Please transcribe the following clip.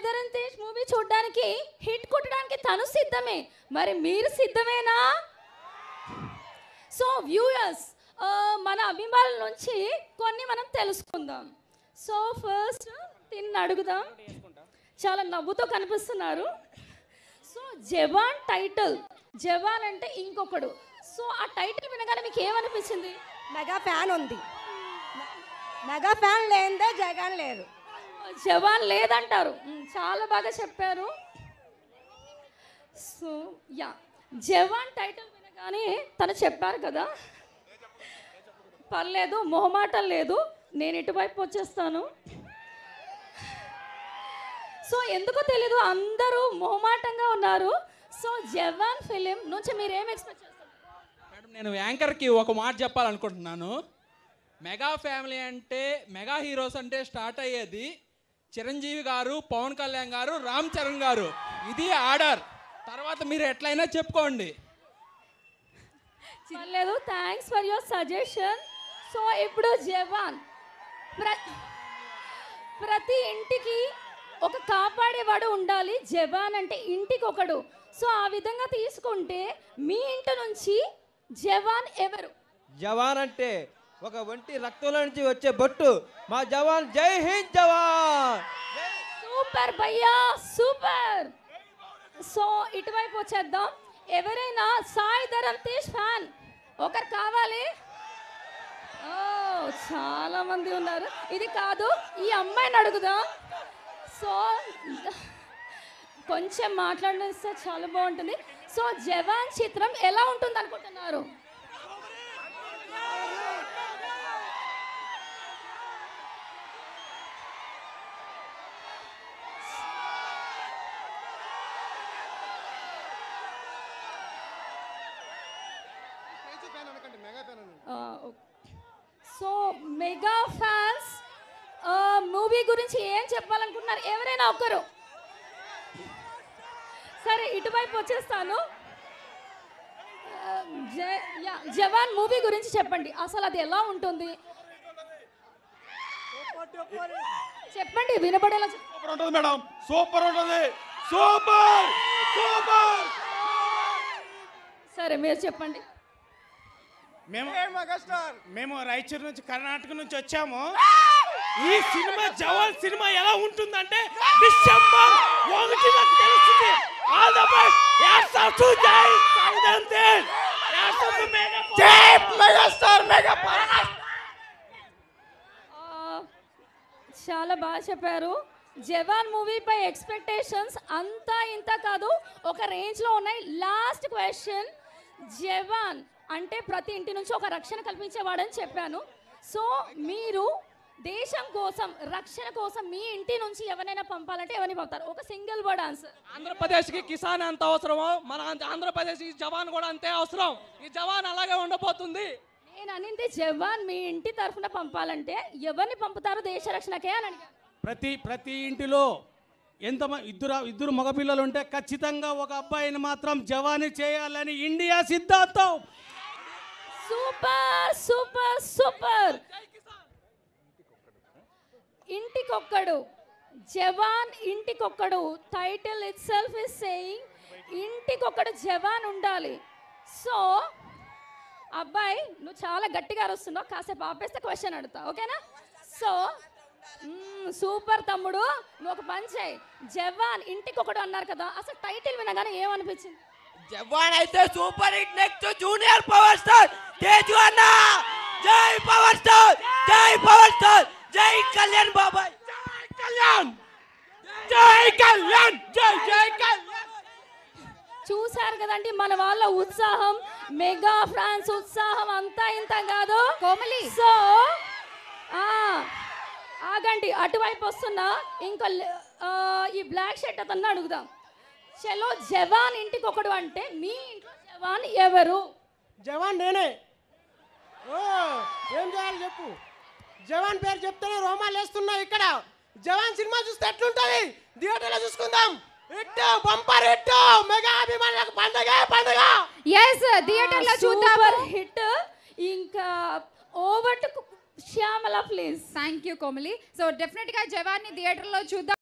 సాయిధరన్ Tej movie చూడడానికి hit కొట్టడానికి తను సిద్ధమే మరి మీరు సిద్ధమేనా సో వ్యూయర్స్ మన అభిమానుల నుంచి కొన్ని మనం తెలుసుకుందాం సో ఫస్ట్ తిన్న అడుగుదాం చాలా నవ్వుతో కనిపిస్తున్నారు సో జవాన్ టైటిల్ జవాన్ అంటే ఇంకొకడు సో ఆ టైటిల్ వినగానే మీకు ఏమనిపించింది మెగా ఫ్యాన్ ఉంది మెగా ఫ్యాన్ లేనిదే జగన్ లేదు జవాన్ లేదంటారు మ్, చాలా బాగా చెప్పారు సో యా జవాన్ టైటిల్ వినగానే తను చెప్పారు కదా పర్లేదు మొహమాటం లేదు నేను ఇటువైపు వచ్చేస్తాను సో ఎందుకో తెలీదు అందరూ మొహమాటంగా ఉన్నారు సో జవాన్ ఫిలిం నుంచి మీరు ఏం ఎక్స్పెక్ట్ చేస్తారు మేడం నేను యాంకర్కి ఒక మాట చెప్పాలనుకుంటున్నాను మెగా ఫ్యామిలీ అంటే మెగా హీరోస్ అంటే స్టార్ట్ అయ్యేది చిరంజీవి గారు పవన్ కళ్యాణ్ గారు రామ్ చరణ్ గారు ఇది ఆర్డర్ తర్వాత మీరు ఎట్లయినా చెప్పుకోండి పర్లేదు thanks for your suggestion so ఇప్పుడు జవాన్ ప్ర ప్రతి ఇంటికి ఒక కాపాడేవాడు ఉండాలి జవాన్ అంటే ఇంటికి ఒకడు సో ఆ విధంగా తీసుకుంటే మీ ఇంటి నుంచి జవాన్ ఎవరు జవాన్ అంటే ఒక ఒంటి రక్తంలో నుంచి వచ్చే బొట్టు మా జవాన్ జై హింద్ జవాన్ సూపర్ భయ్యా సూపర్ సో ఇటువైపు వచ్చేద్దాం ఎవరైనా సాయి ధరమ్ తేజ్ ఫ్యాన్ ఒకరు కావాలి ఓ చాలా మంది ఉన్నారు ఇది కాదు ఈ అమ్మాయిని అడుగుదాం సో కొంచెం మాట్లాడిస్తే చాలా బాగుంటుంది సో జవాన్ చిత్రం ఎలా ఉంటుంది అనుకుంటున్నారు సో మెగా ఫ్యాన్స్ మూవీ గురించి ఏం చెప్పాలనుకుంటున్నారు ఎవరైనా ఒకరు సరే ఇటువైపు వచ్చేస్తాను ఆ, జ- యా, జవాన్ మూవీ గురించి చెప్పండి అసలు అది ఎలా ఉంటుంది చెప్పండి వినపడేలా చెప్పండి. సూపర్ ఉంటుంది మేడం సూపర్ ఉంటుంది సూపర్ సూపర్ సరే మీరు చెప్పండి మేము మేము రాయచూరు నుంచి కర్ణాటక నుంచి వచ్చాము ఈ సినిమా జవాన్ సినిమా ఎలా ఉంటుందంటే డిసెంబర్ ఒకటి నాకు తెలుస్తుంది all the best hats off to జై Saidharam Tej hats off to mega జై మెగాస్టార్ మెగా ఆ, చాలా బాగా చెప్పారు జవాన్ మూవీపై ఎక్స్పెక్టేషన్స్ అంతా ఇంత కాదు ఒక రేంజ్లో ఉన్నాయి లాస్ట్ క్వశ్చన్ జవాన్ అంటే ప్రతి ఇంటి నుంచి ఒక రక్షణ కల్పించేవాడని చెప్పాను సో మీరు దేశం కోసం రక్షణ కోసం మీ ఇంటి నుంచి ఎవరైనా పంపాలంటే ఎవరిని పంపుతారు ఒక సింగిల్ వర్డ్ ఆన్సర్ ఆంధ్రప్రదేశ్కి కిసాన్ ఎంత అవసరమో మన ఆంధ్ర- ఆంధ్రప్రదేశ్కి జవాన్ కూడా అంతే అవసరం ఈ జవాన్ అలాగే ఉండబోతుంది నేను అనింది జవాన్ మీ ఇంటి తరఫున పంపాలంటే ఎవరిని పంపుతారు దేశ రక్షణకే అని అడిగాను ప్రతి ప్రతి ఇంటిలో ఎంత ఇద్దరు ఇద్దరు మగపిల్లలు ఉంటే ఖచ్చితంగా ఒక అబ్బాయిని మాత్రం జవానీ చేయాలని ఇండియా సిద్ధాంతం సూపర్ సూపర్ సూపర్ ఇంటికొక్కడు జవాన్ ఇంటికొక్కడు title itself is saying ఇంటికొక్కడు జవాన్ ఉండాలి సో అబ్బాయి నువ్వు చాలా గట్టిగా అరుస్తున్నావు కాసేపు ఆపేస్తే క్వశ్చన్ అడుగుతా ఓకేనా సో సూపర్ తమ్ముడు నువ్వు ఒక పని చేయి జవాన్ ఇంటికొకడు అన్నారు కదా అసలు టైటిల్ వినగానే ఏమనిపించింది జవాన్ అయితే super hit next junior power star Teju అన్న జై పవర్ స్టార్ జై పవర్ స్టార్ జై కళ్యాణ్ బాబాయ్ కళ్యాణ్ జై కళ్యాణ్ జై జై కళ్యాణ్ చూశారు కదండి మన వాళ్ళ ఉత్సాహం మెగా ఫ్రాన్స్ ఉత్సాహం అంతా ఇంత కాదు కోమలి సో ఆ, ఆగండి అటువైపు వస్తున్నా ఇంకో లె- ఆ, ఈ బ్లాక్ షర్ట్ అతన్ని అడుగుదాం చలో జవాన్ ఇంటికి ఒకడు అంటే మీ ఇంట్లో జవాన్ ఎవరు జవాన్ నేనే ఓ ఏం చేయాలి చెప్పు జవాన్ పేరు చెప్తేనే రోమాలు వేస్తున్నావు ఇక్కడ జవాన్ సినిమా చూస్తే ఎట్లుంటది థియేటర్లో చూసుకుందాం ఇట్టు బంపర్ ఇట్టు మెగా అభిమానులకు పండగ పండగ ఎస్ థియేటర్ లో చూద్దాం సూపర్ హిట్ ఇంకా over to Shyamala please thank you Komali so definite గా జవాన్ ని థియేటర్ లో చూద్దాం